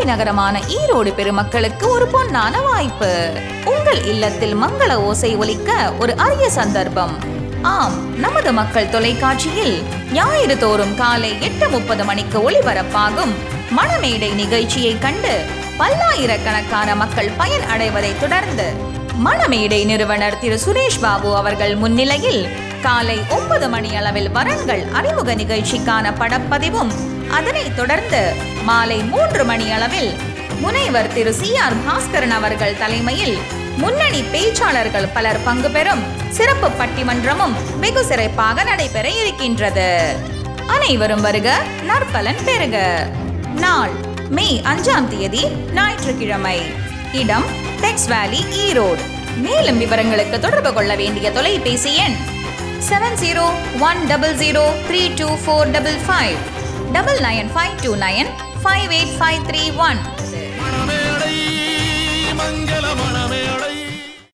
தலைநகரமான ஈரோடு பெருமக்களுக்கு ஒரு பொன்னான வாய்ப்பு உங்கள் இல்லத்தில் மங்கள ஓசை ஒலிக்க ஒரு அரிய சந்தர்ப்பம் ஆம் நமது மக்கள் தொலைக்காட்சியில் ஞாயிறு தோறும் காலை எட்டு முப்பது மணிக்கு ஒளிபரப்பாகும் மணமேடை நிகழ்ச்சியை கண்டு பல்லாயிரக்கணக்கான மக்கள் பயன் அடைவதை தொடர்ந்து மணமேடை நிறுவனர் திரு சுரேஷ் பாபு அவர்கள் முன்னிலையில் காலை ஒன்பது மணி அளவில் வரன்கள் அறிமுக நிகழ்ச்சிக்கான படப்பதிவும் அதனைத் தொடர்ந்து மாலை மூன்று மணி அளவில் முனைவர் திரு சி ஆர் பாஸ்கரன் அவர்கள் தலைமையில் முன்னணி பேச்சாளர்கள் பலர் பங்கு பெறும் சிறப்பு பட்டிமன்றமும் வெகு சிறப்பாக நடைபெற இருக்கின்றது அனைவரும் வருக நற்பலன் பெறுக நாள் மே அஞ்சாம் தேதி ஞாயிற்றுக்கிழமை இடம் டெக்ஸ் வேலி ஈரோடு மேலும் விவரங்களுக்கு தொடர்பு கொள்ள வேண்டிய தொலைபேசி எண் seven zero one double zero three two four double five double nine five two nine five eight five three one மணமேடை மங்க